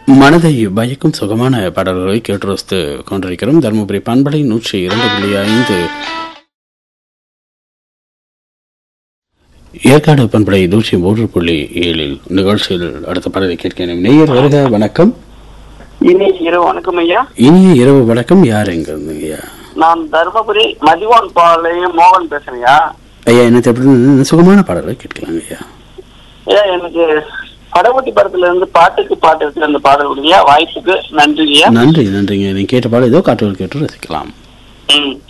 மனதை பயக்கும் சுகமான பாடல்களை கேட்டு ரசித்து கொண்டிருக்கிறோம் தருமபுரி பண்பலை நூற்றி இரண்டு புள்ளி ஐந்து ஏற்காடு பண்பலை நூற்றி மூன்று புள்ளி ஏழில் நிகழ்ச்சியில் அடுத்த பாடலை கேட்கிறேன் நேயர் வருக வணக்கம் இனி இரவு வணக்கம் ஐயா இனிய இரவு வணக்கம் யார் எங்க இருந்தீங்க நான் தருமபுரி மதிவான் பாளையம் மோகன் பேசுறேன்யா ஐயா என்ன எப்படி சுகமான பாடல்களை கேட்கலாங்க ஐயா ஐயா எனக்கு படகுட்டி படத்துல இருந்து பாட்டுக்கு பாட்டு இருக்கிற அந்த பாடல் கொடுங்கய்யா வாய்ப்புக்கு நன்றிங்கய்யா நன்றி நன்றிங்க நீங்க கேட்ட பாடல் ஏதோ காட்டுகள் கேட்டு ரசிக்கலாம் ம்